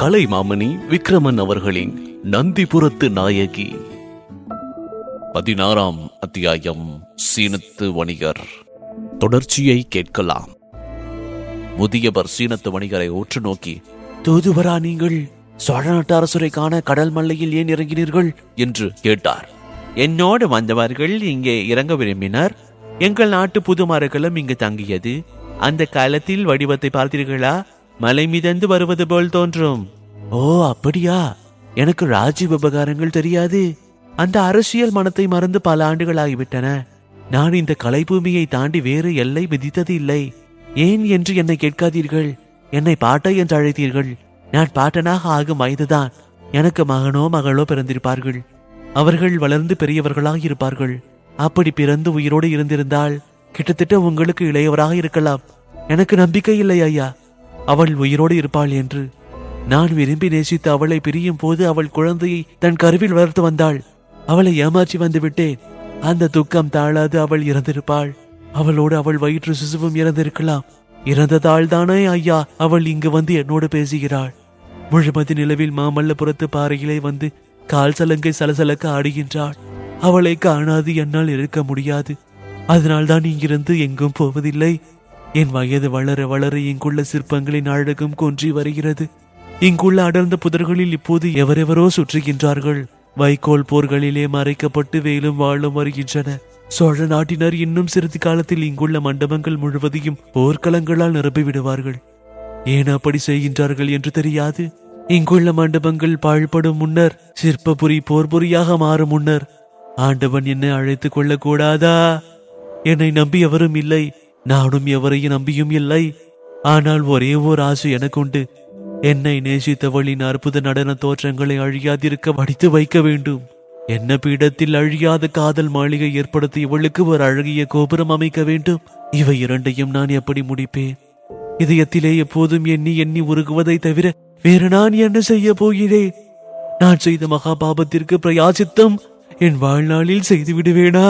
கலைமாமணி விக்ரமன் அவர்களின் நந்திபுரத்து நாயகி பதினாறாம் அத்தியாயம் சீனத்து வணிகர் தொடர்ச்சியை கேட்கலாம் முதியவர் சீனத்து வணிகரை உற்று நோக்கி தூதுவரா நீங்கள் சோழ நாட்டு அரசரை காண கடல் மல்லையில் ஏன் இறங்கினீர்கள் என்று கேட்டார் என்னோடு வந்தவர்கள் இங்கே இறங்க விரும்பினர் எங்கள் நாட்டு புதுமரங்களும் இங்கு தங்கியது அந்த காலத்தில் வடிவத்தை பார்த்தீர்களா மலை மிதந்து வருவது போல் தோன்றும் ஓ அப்படியா எனக்கு ராஜ்ய விவகாரங்கள் தெரியாது அந்த அரசியல் மனத்தை மறந்து பல ஆண்டுகள் ஆகிவிட்டன நான் இந்த கலைபூமியை தாண்டி வேறு எல்லை விதித்தது இல்லை ஏன் என்று என்னை கேட்காதீர்கள் என்னை பாட்டை என்று அழைத்தீர்கள் நான் பாட்டனாக ஆகும் வயதுதான் எனக்கு மகனோ மகளோ பிறந்திருப்பார்கள் அவர்கள் வளர்ந்து பெரியவர்களாக இருப்பார்கள் அப்படி பிறந்து உயிரோடு இருந்திருந்தால் கிட்டத்தட்ட உங்களுக்கு இளையவராக இருக்கலாம் எனக்கு நம்பிக்கை இல்லை ஐயா அவள் உயிரோடு இருப்பாள் என்று நான் விரும்பி நேசித்த அவளை பிரியும் போது அவள் குழந்தையை தன் கருவில் வளர்த்து வந்தாள் அவளை ஏமாற்றி வந்து விட்டேன் அந்த துக்கம் தாழாது அவள் இறந்திருப்பாள் அவளோடு அவள் வயிற்று சிசுவும் இறந்திருக்கலாம் இறந்ததால் தானே ஐயா அவள் இங்கு வந்து என்னோடு பேசுகிறாள் முழுமதி நிலவில் மாமல்லபுரத்து பாறையிலே வந்து கால் சலங்கை சலசலக்க ஆடுகின்றாள் அவளை காணாது என்னால் இருக்க முடியாது அதனால் தான் இங்கிருந்து எங்கும் போவதில்லை என் வயது வளர வளர இங்குள்ள சிற்பங்களின் அழகும் கொன்றி வருகிறது இங்குள்ள அடர்ந்த புதர்களில் இப்போது எவரெவரோ சுற்றுகின்றார்கள் வைக்கோல் போர்களிலே மறைக்கப்பட்டு வேலும் வாழும் வருகின்றன சோழ நாட்டினர் இன்னும் சிறிது காலத்தில் இங்குள்ள மண்டபங்கள் முழுவதையும் போர்க்களங்களால் நிரப்பி விடுவார்கள் ஏன் அப்படி செய்கின்றார்கள் என்று தெரியாது இங்குள்ள மண்டபங்கள் பாழ்படும் முன்னர் சிற்பபுரி போர்புரியாக மாறும் முன்னர் ஆண்டவன் என்னை அழைத்துக் கொள்ளக் கூடாதா என்னை நம்பி எவரும் இல்லை நானும் எவரையும் நம்பியும் இல்லை ஆனால் ஒரே ஒரு ஆசை எனக்குண்டு என்னை நேசித்தவளின் அற்புத நடன தோற்றங்களை அழியாதிருக்க வடித்து வைக்க வேண்டும் என்ன பீடத்தில் அழியாத காதல் மாளிகை ஏற்படுத்தி இவளுக்கு ஒரு அழகிய கோபுரம் அமைக்க வேண்டும் இவை இரண்டையும் நான் எப்படி முடிப்பேன் இதயத்திலே எப்போதும் எண்ணி எண்ணி உருகுவதை தவிர வேறு நான் என்ன செய்ய போகிறேன் நான் செய்த மகாபாபத்திற்கு பிரயாசித்தம் என் வாழ்நாளில் செய்து விடுவேனா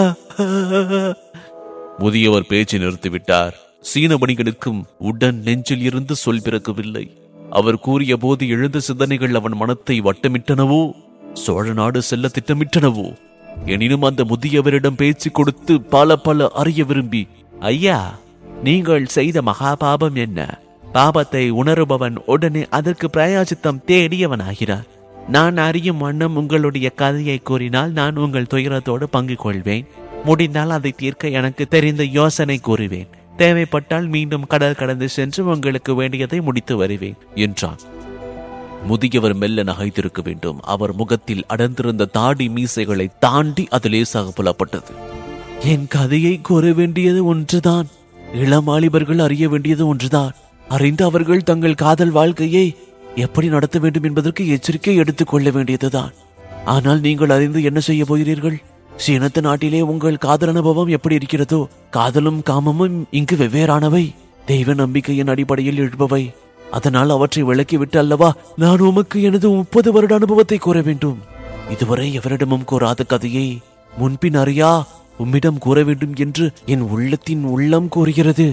முதியவர் பேச்சு நிறுத்திவிட்டார் சீன வணிகனுக்கும் உடன் நெஞ்சில் இருந்து சொல் பிறக்கவில்லை அவர் கூறிய போது எழுந்த சிந்தனைகள் அவன் மனத்தை வட்டமிட்டனவோ சோழ நாடு செல்ல திட்டமிட்டனவோ எனினும் அந்த முதியவரிடம் பேச்சு கொடுத்து பல பல அறிய விரும்பி ஐயா நீங்கள் செய்த மகாபாபம் என்ன பாபத்தை உணருபவன் உடனே அதற்கு பிரயாசித்தம் தேடியவனாகிறார் நான் அறியும் வண்ணம் உங்களுடைய கதையை கூறினால் நான் உங்கள் துயரத்தோடு பங்கு கொள்வேன் முடிந்தால் அதை தீர்க்க எனக்கு தெரிந்த யோசனை கூறுவேன் தேவைப்பட்டால் மீண்டும் கடல் கடந்து சென்று உங்களுக்கு வேண்டியதை முடித்து வருவேன் என்றான் முதியவர் மெல்ல நகைத்திருக்க வேண்டும் அவர் முகத்தில் அடர்ந்திருந்த தாடி மீசைகளை தாண்டி அது லேசாக புலப்பட்டது என் கதையை கூற வேண்டியது ஒன்றுதான் இளமாலிபர்கள் அறிய வேண்டியது ஒன்றுதான் அறிந்து அவர்கள் தங்கள் காதல் வாழ்க்கையை எப்படி நடத்த வேண்டும் என்பதற்கு எச்சரிக்கை எடுத்துக் கொள்ள வேண்டியதுதான் ஆனால் நீங்கள் அறிந்து என்ன செய்ய போகிறீர்கள் சீனத்து நாட்டிலே உங்கள் காதல் அனுபவம் எப்படி இருக்கிறதோ காதலும் காமமும் இங்கு வெவ்வேறானவை தெய்வ நம்பிக்கையின் அடிப்படையில் எழுபவை அதனால் அவற்றை விளக்கிவிட்டு அல்லவா நான் உமக்கு எனது முப்பது வருட அனுபவத்தை கூற வேண்டும் இதுவரை எவரிடமும் கூறாத கதையை முன்பின் அறியா உம்மிடம் கூற வேண்டும் என்று என் உள்ளத்தின் உள்ளம் கூறுகிறது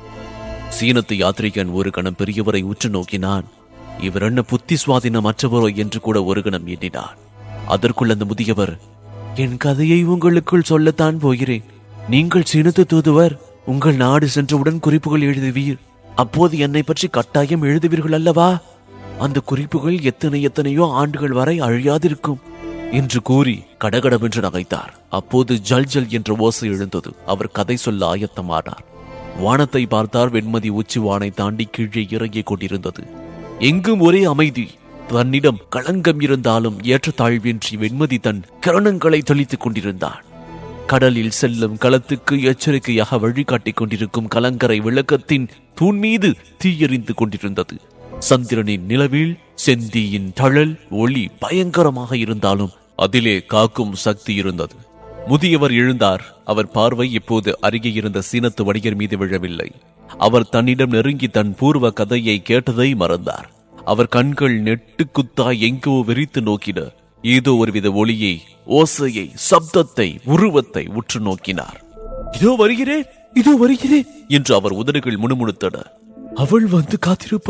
சீனத்து யாத்ரிகன் ஒரு கணம் பெரியவரை உற்று நோக்கினான் இவர் என்ன புத்தி சுவாதீனம் அற்றவரோ என்று கூட ஒரு கணம் எண்ணினான் அதற்குள் அந்த முதியவர் என் கதையை உங்களுக்குள் சொல்லத்தான் போகிறேன் நீங்கள் சீனத்து தூதுவர் உங்கள் நாடு சென்றவுடன் குறிப்புகள் எழுதுவீர் அப்போது என்னை பற்றி கட்டாயம் எழுதுவீர்கள் அல்லவா அந்த குறிப்புகள் எத்தனை எத்தனையோ ஆண்டுகள் வரை அழியாதிருக்கும் என்று கூறி கடகடவென்று நகைத்தார் அப்போது ஜல் ஜல் என்ற ஓசை எழுந்தது அவர் கதை சொல்ல ஆயத்தமானார் வானத்தை பார்த்தார் வெண்மதி உச்சி வானை தாண்டி கீழே இறங்கிக் கொண்டிருந்தது எங்கும் ஒரே அமைதி தன்னிடம் களங்கம் இருந்தாலும் ஏற்றத்தாழ்வின்றி வெண்மதி தன் கிரணங்களை தெளித்துக் கொண்டிருந்தான் கடலில் செல்லும் களத்துக்கு எச்சரிக்கையாக வழிகாட்டிக் கொண்டிருக்கும் கலங்கரை விளக்கத்தின் தூண் மீது தீயெறிந்து கொண்டிருந்தது சந்திரனின் நிலவில் செந்தியின் தழல் ஒளி பயங்கரமாக இருந்தாலும் அதிலே காக்கும் சக்தி இருந்தது முதியவர் எழுந்தார் அவர் பார்வை இப்போது அருகே இருந்த சீனத்து வணிகர் மீது விழவில்லை அவர் தன்னிடம் நெருங்கி தன் பூர்வ கதையை கேட்டதை மறந்தார் அவர் கண்கள் நெட்டு குத்தாய் எங்கோ விரித்து நோக்கின ஏதோ ஒருவித ஒளியை ஓசையை சப்தத்தை உருவத்தை உற்று நோக்கினார் இதோ வருகிறேன் இதோ வருகிறேன் என்று அவர் உதடுகள் முணுமுணுத்தன அவள் வந்து காத்திருப்பாள்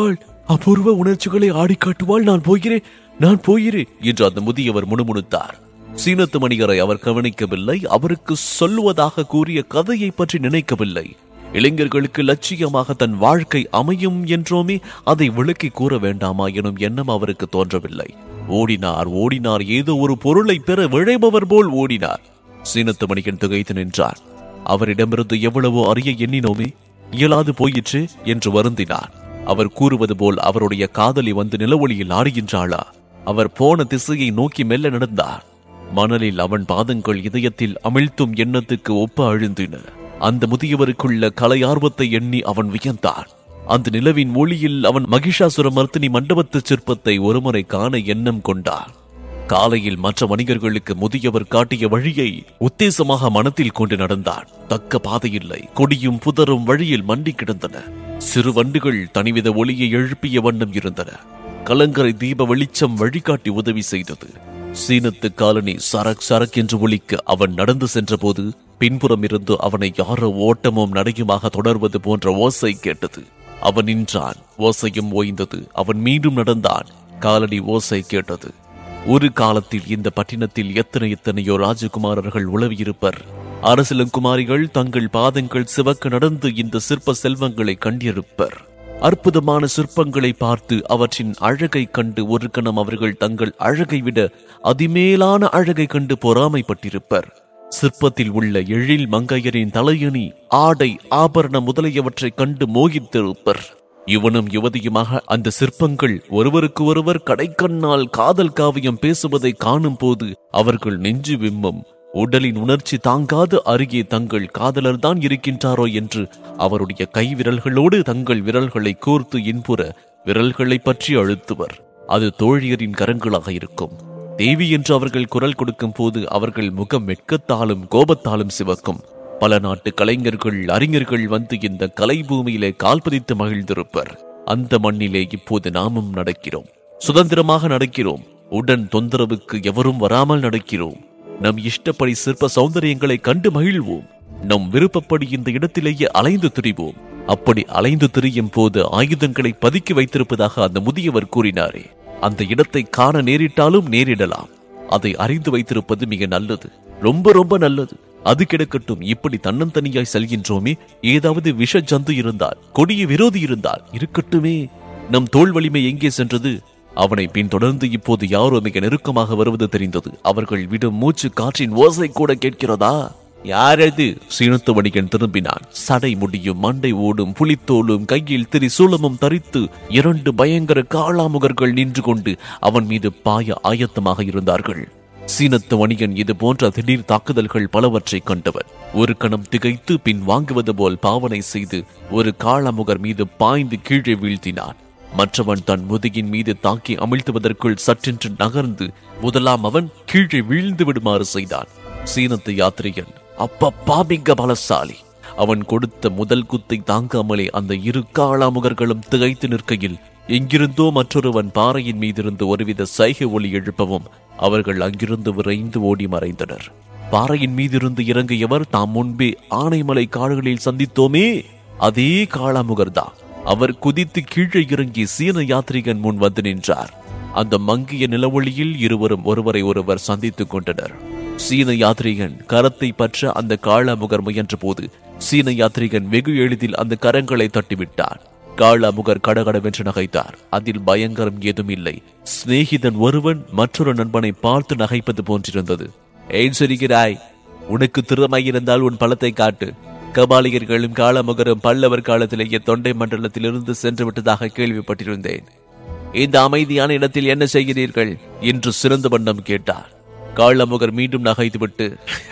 அபூர்வ உணர்ச்சிகளை ஆடி காட்டுவாள் நான் போகிறேன் நான் போகிறேன் என்று அந்த முதியவர் முணுமுணுத்தார் சீனத்து மணிகரை அவர் கவனிக்கவில்லை அவருக்கு சொல்லுவதாக கூறிய கதையை பற்றி நினைக்கவில்லை இளைஞர்களுக்கு லட்சியமாக தன் வாழ்க்கை அமையும் என்றோமே அதை விளக்கி கூற வேண்டாமா எனும் எண்ணம் அவருக்கு தோன்றவில்லை ஓடினார் ஓடினார் ஏதோ ஒரு பொருளை பெற விழைபவர் போல் ஓடினார் சீனத்து மணிகன் திகைத்து நின்றார் அவரிடமிருந்து எவ்வளவோ அறிய எண்ணினோமே இயலாது போயிற்று என்று வருந்தினார் அவர் கூறுவது போல் அவருடைய காதலி வந்து நிலவொளியில் ஆடுகின்றாளா அவர் போன திசையை நோக்கி மெல்ல நடந்தார் மணலில் அவன் பாதங்கள் இதயத்தில் அமிழ்த்தும் எண்ணத்துக்கு ஒப்ப அழுந்தின அந்த முதியவருக்குள்ள கலை ஆர்வத்தை எண்ணி அவன் வியந்தான் அந்த நிலவின் ஒளியில் அவன் மகிஷாசுர மர்த்தினி மண்டபத்து சிற்பத்தை ஒருமுறை காண எண்ணம் கொண்டான் காலையில் மற்ற வணிகர்களுக்கு முதியவர் காட்டிய வழியை உத்தேசமாக மனத்தில் கொண்டு நடந்தான் தக்க பாதையில்லை கொடியும் புதரும் வழியில் மண்டி கிடந்தன சிறு வண்டுகள் தனிவித ஒளியை எழுப்பிய வண்ணம் இருந்தன கலங்கரை தீப வெளிச்சம் வழிகாட்டி உதவி செய்தது சீனத்து காலனி சரக் சரக் என்று ஒலிக்க அவன் நடந்து சென்றபோது பின்புறம் இருந்து அவனை யாரோ ஓட்டமும் நடையுமாக தொடர்வது போன்ற ஓசை கேட்டது அவன் நின்றான் ஓசையும் ஓய்ந்தது அவன் மீண்டும் நடந்தான் காலனி ஓசை கேட்டது ஒரு காலத்தில் இந்த பட்டினத்தில் எத்தனை எத்தனையோ ராஜகுமாரர்கள் உளவியிருப்பர் அரசிலங்குமாரிகள் தங்கள் பாதங்கள் சிவக்க நடந்து இந்த சிற்ப செல்வங்களை கண்டிருப்பர் அற்புதமான சிற்பங்களை பார்த்து அவற்றின் அழகை கண்டு ஒரு கணம் அவர்கள் தங்கள் அழகை விட அதிமேலான அழகை கண்டு பொறாமைப்பட்டிருப்பர் சிற்பத்தில் உள்ள எழில் மங்கையரின் தலையணி ஆடை ஆபரணம் முதலியவற்றை கண்டு மோகித்திருப்பர் இவனும் யுவதியுமாக அந்த சிற்பங்கள் ஒருவருக்கு ஒருவர் கடைக்கண்ணால் காதல் காவியம் பேசுவதை காணும் போது அவர்கள் நெஞ்சு விம்மும் உடலின் உணர்ச்சி தாங்காத அருகே தங்கள் காதலர் தான் இருக்கின்றாரோ என்று அவருடைய கை விரல்களோடு தங்கள் விரல்களை கோர்த்து இன்புற விரல்களை பற்றி அழுத்துவர் அது தோழியரின் கரங்களாக இருக்கும் தேவி என்று அவர்கள் குரல் கொடுக்கும் போது அவர்கள் முகம் வெட்கத்தாலும் கோபத்தாலும் சிவக்கும் பல நாட்டு கலைஞர்கள் அறிஞர்கள் வந்து இந்த கலை பூமியிலே கால் பதித்து மகிழ்ந்திருப்பர் அந்த மண்ணிலே இப்போது நாமும் நடக்கிறோம் சுதந்திரமாக நடக்கிறோம் உடன் தொந்தரவுக்கு எவரும் வராமல் நடக்கிறோம் நம் இஷ்டப்படி சிற்ப சௌந்தரியங்களை கண்டு மகிழ்வோம் நம் விருப்பப்படி இந்த இடத்திலேயே அலைந்து திரிவோம் அப்படி அலைந்து திரியும் போது ஆயுதங்களை பதுக்கி வைத்திருப்பதாக அந்த முதியவர் கூறினாரே அந்த இடத்தை காண நேரிட்டாலும் நேரிடலாம் அதை அறிந்து வைத்திருப்பது மிக நல்லது ரொம்ப ரொம்ப நல்லது அது கிடக்கட்டும் இப்படி தன்னந்தனியாய் செல்கின்றோமே ஏதாவது விஷ ஜந்து இருந்தால் கொடிய விரோதி இருந்தால் இருக்கட்டுமே நம் தோல் வலிமை எங்கே சென்றது அவனை பின்தொடர்ந்து இப்போது யாரோ மிக நெருக்கமாக வருவது தெரிந்தது அவர்கள் விடும் மூச்சு காற்றின் ஓசை கூட கேட்கிறதா யாரது சீனத்து வணிகன் திரும்பினான் சடை முடியும் மண்டை ஓடும் புலித்தோலும் கையில் திரிசூலமும் தரித்து இரண்டு பயங்கர காளாமுகர்கள் நின்று கொண்டு அவன் மீது பாய ஆயத்தமாக இருந்தார்கள் சீனத்து வணிகன் இது போன்ற திடீர் தாக்குதல்கள் பலவற்றை கண்டவன் ஒரு கணம் திகைத்து பின் வாங்குவது போல் பாவனை செய்து ஒரு காளாமுகர் மீது பாய்ந்து கீழே வீழ்த்தினான் மற்றவன் தன் முதுகின் மீது தாக்கி அமிழ்த்துவதற்குள் சற்றென்று நகர்ந்து முதலாம் அவன் கீழே வீழ்ந்து விடுமாறு செய்தான் சீனத்து யாத்திரையன் அப்பப்பா மிக பலசாலி அவன் கொடுத்த முதல் குத்தை தாங்காமலே அந்த இரு காளாமுகர்களும் திகைத்து நிற்கையில் எங்கிருந்தோ மற்றொருவன் பாறையின் மீதிருந்து ஒருவித சைகை ஒளி எழுப்பவும் அவர்கள் அங்கிருந்து விரைந்து ஓடி மறைந்தனர் பாறையின் மீதிருந்து இறங்கியவர் தாம் முன்பே ஆனைமலை காடுகளில் சந்தித்தோமே அதே காளாமுகர்தான் அவர் குதித்து கீழே இறங்கி சீன யாத்ரிகன் முன் வந்து நின்றார் அந்த மங்கிய நிலவொளியில் இருவரும் ஒருவரை ஒருவர் சந்தித்துக் கொண்டனர் சீன யாத்ரிகன் கரத்தை பற்ற அந்த காளாமுகர் முயன்ற போது சீன யாத்ரிகன் வெகு எளிதில் அந்த கரங்களை தட்டிவிட்டார் காளாமுகர் கடகடவென்று நகைத்தார் அதில் பயங்கரம் ஏதும் இல்லை சிநேகிதன் ஒருவன் மற்றொரு நண்பனை பார்த்து நகைப்பது போன்றிருந்தது ஏன் சிரிக்கிறாய் உனக்கு திறமை இருந்தால் உன் பலத்தை காட்டு கபாலிகர்களும் காளமுகரும் பல்லவர் காலத்திலேயே தொண்டை மண்டலத்திலிருந்து சென்று விட்டதாக கேள்விப்பட்டிருந்தேன் இந்த அமைதியான இடத்தில் என்ன செய்கிறீர்கள் என்று சிறந்த வண்ணம் கேட்டார் காளமுகர் மீண்டும் நகைத்துவிட்டு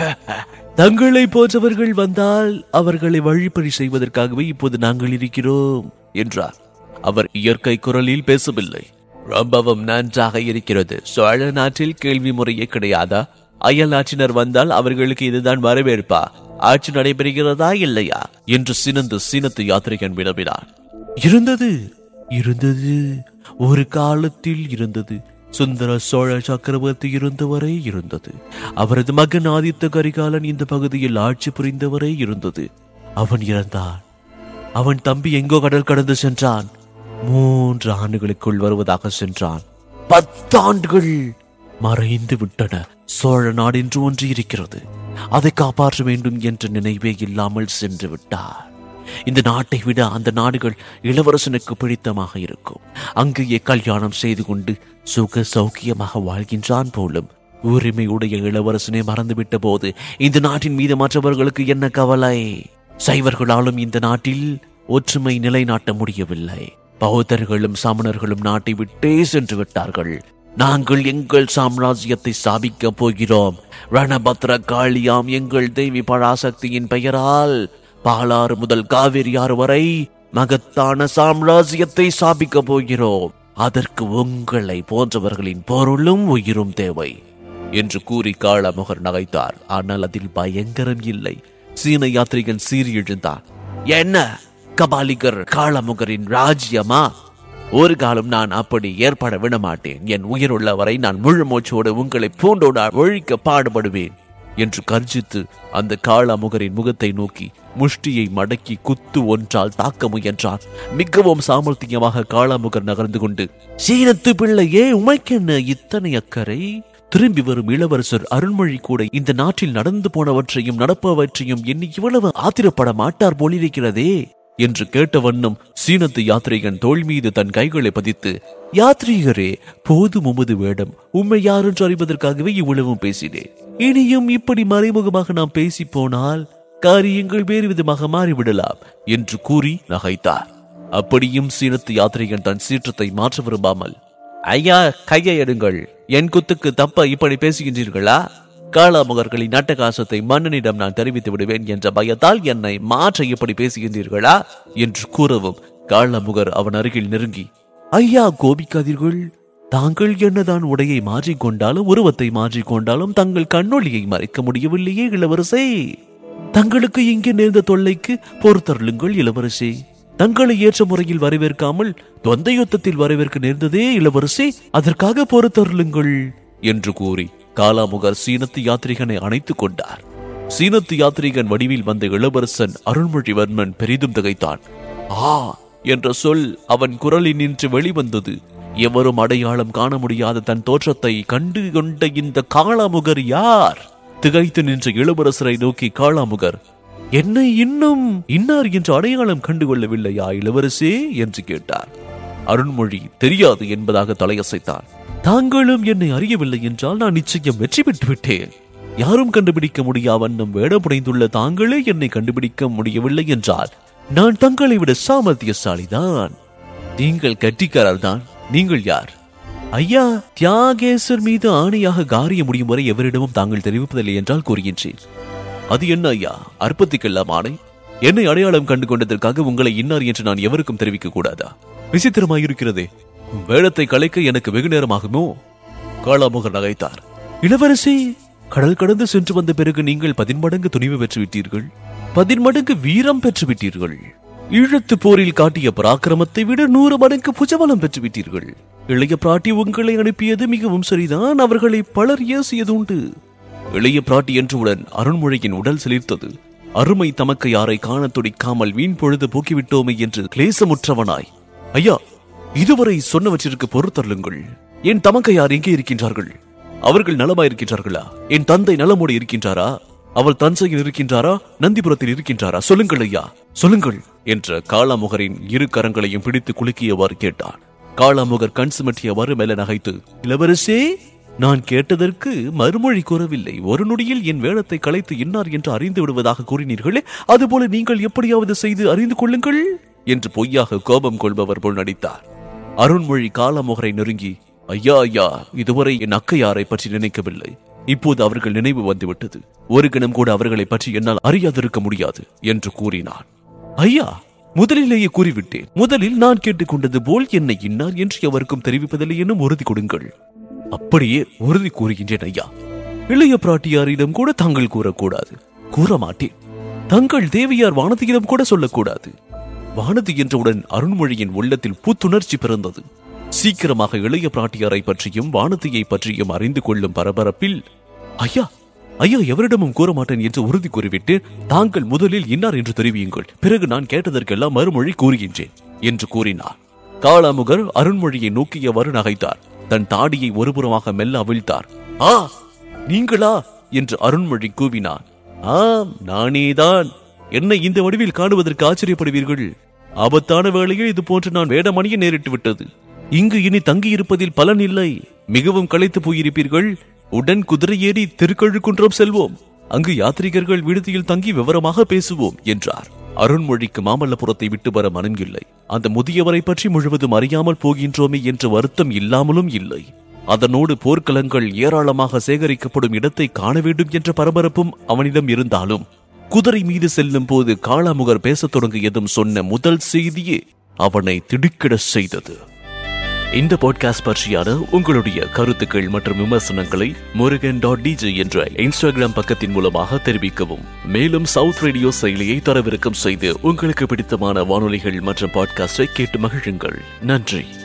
தங்களை போன்றவர்கள் வந்தால் அவர்களை வழிப்பறி செய்வதற்காகவே இப்போது நாங்கள் இருக்கிறோம் என்றார் அவர் இயற்கை குரலில் பேசவில்லை ரொம்பவும் நன்றாக இருக்கிறது சோழ நாட்டில் கேள்வி முறையே கிடையாதா அயல் நாட்டினர் வந்தால் அவர்களுக்கு இதுதான் வரவேற்பா ஆட்சி நடைபெறுகிறதா இல்லையா என்று சினந்து சீனத்து யாத்திரிகன் வினவினார் இருந்தது இருந்தது ஒரு காலத்தில் இருந்தது சுந்தர சோழ சக்கரவர்த்தி இருந்தவரை இருந்தது அவரது மகன் ஆதித்த கரிகாலன் இந்த பகுதியில் ஆட்சி புரிந்தவரை இருந்தது அவன் இறந்தான் அவன் தம்பி எங்கோ கடல் கடந்து சென்றான் மூன்று ஆண்டுகளுக்குள் வருவதாக சென்றான் பத்தாண்டுகள் மறைந்து விட்டன சோழ நாடு என்று ஒன்று இருக்கிறது அதை காப்பாற்ற வேண்டும் என்ற நினைவே இல்லாமல் சென்று விட்டார் இந்த நாட்டை விட அந்த நாடுகள் இளவரசனுக்கு பிடித்தமாக இருக்கும் அங்கேயே கல்யாணம் செய்து கொண்டு சுக சௌக்கியமாக வாழ்கின்றான் போலும் உரிமையுடைய இளவரசனை மறந்துவிட்ட போது இந்த நாட்டின் மீது மற்றவர்களுக்கு என்ன கவலை சைவர்களாலும் இந்த நாட்டில் ஒற்றுமை நிலைநாட்ட முடியவில்லை பௌத்தர்களும் சமணர்களும் நாட்டை விட்டே சென்று விட்டார்கள் நாங்கள் எங்கள் சாம்ராஜ்யத்தை ஸ்தாபிக்க போகிறோம் ரணபத்ர காளியாம் எங்கள் தேவி பராசக்தியின் பெயரால் பாலாறு முதல் காவிரி ஆறு வரை மகத்தான சாம்ராஜ்யத்தை ஸ்தாபிக்க போகிறோம் அதற்கு உங்களை போன்றவர்களின் பொருளும் உயிரும் தேவை என்று கூறி காளமுகர் நகைத்தார் ஆனால் அதில் பயங்கரம் இல்லை சீன யாத்ரிகன் சீறி எழுந்தான் என்ன கபாலிகர் காளமுகரின் ராஜ்யமா ஒரு காலம் நான் அப்படி ஏற்பட விட மாட்டேன் என் உயிருள்ள வரை நான் முழு மூச்சோடு உங்களை பூண்டோட ஒழிக்க பாடுபடுவேன் என்று கர்ஜித்து அந்த காளாமுகரின் முகத்தை நோக்கி முஷ்டியை மடக்கி குத்து ஒன்றால் தாக்க முயன்றான் மிகவும் சாமர்த்தியமாக காளாமுகர் நகர்ந்து கொண்டு சீனத்து பிள்ளையே உமைக்கென்ன இத்தனை அக்கறை திரும்பி வரும் இளவரசர் அருண்மொழி கூட இந்த நாட்டில் நடந்து போனவற்றையும் நடப்பவற்றையும் எண்ணி இவ்வளவு ஆத்திரப்பட மாட்டார் போலிருக்கிறதே என்று கேட்ட வண்ணம் சீனத்து யாத்ரீகன் தோள் மீது தன் கைகளை பதித்து யாத்ரீகரே போதும் உமது வேடம் உண்மை யாரென்று அறிவதற்காகவே இவ்வளவும் பேசினேன் இனியும் இப்படி மறைமுகமாக நாம் பேசி போனால் காரியங்கள் வேறு விதமாக மாறிவிடலாம் என்று கூறி நகைத்தார் அப்படியும் சீனத்து யாத்ரீகன் தன் சீற்றத்தை மாற்ற விரும்பாமல் ஐயா கையை எடுங்கள் என் குத்துக்கு தப்ப இப்படி பேசுகின்றீர்களா காளாமுகர்களின் நாட்டகாசத்தை மன்னனிடம் நான் தெரிவித்து விடுவேன் என்ற பயத்தால் என்னை மாற்ற இப்படி பேசுகின்றீர்களா என்று கூறவும் காளாமுகர் அவன் அருகில் நெருங்கி ஐயா கோபிக்காதீர்கள் தாங்கள் என்னதான் உடையை மாற்றிக்கொண்டாலும் உருவத்தை மாற்றிக்கொண்டாலும் தங்கள் கண்ணொளியை மறைக்க முடியவில்லையே இளவரசே தங்களுக்கு இங்கே நேர்ந்த தொல்லைக்கு பொறுத்தருளுங்கள் இளவரசே தங்களை ஏற்ற முறையில் வரவேற்காமல் தொந்த யுத்தத்தில் வரவேற்க நேர்ந்ததே இளவரசே அதற்காக பொறுத்தருளுங்கள் என்று கூறி காலாமுகர் சீனத்து யாத்ரிகனை அணைத்துக் கொண்டார் சீனத்து யாத்ரீகன் வடிவில் வந்த இளவரசன் அருள்மொழிவர்மன் பெரிதும் திகைத்தான் ஆ என்ற சொல் அவன் குரலில் நின்று வெளிவந்தது எவரும் அடையாளம் காண முடியாத தன் தோற்றத்தை கண்டு கொண்ட இந்த காளாமுகர் யார் திகைத்து நின்ற இளவரசரை நோக்கி காளாமுகர் என்னை இன்னும் இன்னார் என்று அடையாளம் கண்டுகொள்ளவில்லையா இளவரசே என்று கேட்டார் அருண்மொழி தெரியாது என்பதாக தலையசைத்தான் தாங்களும் என்னை அறியவில்லை என்றால் நான் நிச்சயம் வெற்றி பெற்று விட்டேன் யாரும் கண்டுபிடிக்க முடியா வண்ணம் வேடமுடைந்துள்ள தாங்களே என்னை கண்டுபிடிக்க முடியவில்லை என்றால் நான் தங்களை விட சாமர்த்தியசாலிதான் நீங்கள் கட்டிக்காரர் தான் நீங்கள் யார் ஐயா தியாகேசர் மீது ஆணையாக காரிய முடியும் வரை எவரிடமும் தாங்கள் தெரிவிப்பதில்லை என்றால் கூறுகின்றேன் அது என்ன ஐயா அற்பத்திக்கெல்லாம் ஆணை என்னை அடையாளம் கண்டு கொண்டதற்காக உங்களை இன்னார் என்று நான் எவருக்கும் தெரிவிக்க கூடாதா விசித்திரமாயிருக்கிறதே வேடத்தை கலைக்க எனக்கு வெகு நேரமாகுமோ காளாமுகர் நகைத்தார் இளவரசி கடல் கடந்து சென்று வந்த பிறகு நீங்கள் பதின்மடங்கு துணிவு பெற்று விட்டீர்கள் பதின்மடங்கு வீரம் பெற்று விட்டீர்கள் ஈழத்து போரில் காட்டிய பராக்கிரமத்தை விட நூறு மடங்கு புஜபலம் பெற்று விட்டீர்கள் இளைய பிராட்டி உங்களை அனுப்பியது மிகவும் சரிதான் அவர்களை பலர் ஏசியது உண்டு இளைய பிராட்டி என்றவுடன் அருண்மொழியின் உடல் சிலிர்த்தது அருமை தமக்கு யாரை காண துடிக்காமல் வீண் பொழுது போக்கிவிட்டோமே என்று கிளேசமுற்றவனாய் ஐயா இதுவரை சொன்னவற்றிற்கு பொறுத்தருளுங்கள் என் தமக்கையார் எங்கே இருக்கின்றார்கள் அவர்கள் நலமாயிருக்கின்றார்களா என் தந்தை நலமோடு இருக்கின்றாரா அவள் தஞ்சையில் இருக்கின்றாரா நந்திபுரத்தில் இருக்கின்றாரா சொல்லுங்கள் ஐயா சொல்லுங்கள் என்ற காளாமுகரின் இரு கரங்களையும் பிடித்து குலுக்கியவாறு கேட்டான் காளாமுகர் கண் சுமற்றியவாறு மேல நகைத்து இளவரசே நான் கேட்டதற்கு மறுமொழி கூறவில்லை ஒரு நொடியில் என் வேடத்தை கலைத்து இன்னார் என்று அறிந்து விடுவதாக கூறினீர்களே அதுபோல நீங்கள் எப்படியாவது செய்து அறிந்து கொள்ளுங்கள் என்று பொய்யாக கோபம் கொள்பவர் போல் நடித்தார் அருண்மொழி காலமுகரை நெருங்கி ஐயா ஐயா இதுவரை என் அக்கையாரை பற்றி நினைக்கவில்லை இப்போது அவர்கள் நினைவு வந்துவிட்டது ஒரு கணம் கூட அவர்களை பற்றி என்னால் அறியாதிருக்க முடியாது என்று கூறினான் ஐயா முதலிலேயே கூறிவிட்டேன் முதலில் நான் கேட்டுக்கொண்டது போல் என்னை இன்னார் என்று எவருக்கும் தெரிவிப்பதில்லை என்னும் உறுதி கொடுங்கள் அப்படியே உறுதி கூறுகின்றேன் ஐயா இளைய பிராட்டியாரிடம் கூட தாங்கள் கூறக்கூடாது கூற மாட்டேன் தங்கள் தேவியார் வானதியிடம் கூட சொல்லக்கூடாது வானதி என்றவுடன் அருண்மொழியின் உள்ளத்தில் புத்துணர்ச்சி பிறந்தது சீக்கிரமாக இளைய பிராட்டியாரை பற்றியும் வானதியை பற்றியும் அறிந்து கொள்ளும் பரபரப்பில் ஐயா ஐயா எவரிடமும் கூற மாட்டேன் என்று உறுதி கூறிவிட்டு தாங்கள் முதலில் இன்னார் என்று தெரிவியுங்கள் பிறகு நான் கேட்டதற்கெல்லாம் மறுமொழி கூறுகின்றேன் என்று கூறினார் காளாமுகர் அருண்மொழியை நோக்கியவாறு நகைத்தார் தன் தாடியை ஒருபுறமாக மெல்ல அவிழ்த்தார் ஆ நீங்களா என்று அருண்மொழி கூவினார் ஆம் நானேதான் என்னை இந்த வடிவில் காணுவதற்கு ஆச்சரியப்படுவீர்கள் ஆபத்தான வேளையில் இது போன்று நான் வேடமணிய நேரிட்டு விட்டது இங்கு இனி தங்கியிருப்பதில் பலன் இல்லை மிகவும் களைத்து போயிருப்பீர்கள் உடன் குதிரை ஏறி திருக்கழுக்குன்றம் செல்வோம் அங்கு யாத்ரீகர்கள் விடுதியில் தங்கி விவரமாக பேசுவோம் என்றார் அருண்மொழிக்கு மாமல்லபுரத்தை விட்டு வர மனம் இல்லை அந்த முதியவரை பற்றி முழுவதும் அறியாமல் போகின்றோமே என்ற வருத்தம் இல்லாமலும் இல்லை அதனோடு போர்க்களங்கள் ஏராளமாக சேகரிக்கப்படும் இடத்தை காண வேண்டும் என்ற பரபரப்பும் அவனிடம் இருந்தாலும் குதிரை மீது செல்லும் போது காளாமுகர் பேசத் தொடங்கியதும் சொன்ன முதல் செய்தியே அவனை திடுக்கிட செய்தது இந்த பாட்காஸ்ட் பற்றியான உங்களுடைய கருத்துக்கள் மற்றும் விமர்சனங்களை முருகன் டாட் டிஜே என்ற இன்ஸ்டாகிராம் பக்கத்தின் மூலமாக தெரிவிக்கவும் மேலும் சவுத் ரேடியோ செயலியை தரவிறக்கம் செய்து உங்களுக்கு பிடித்தமான வானொலிகள் மற்றும் பாட்காஸ்டை கேட்டு மகிழுங்கள் நன்றி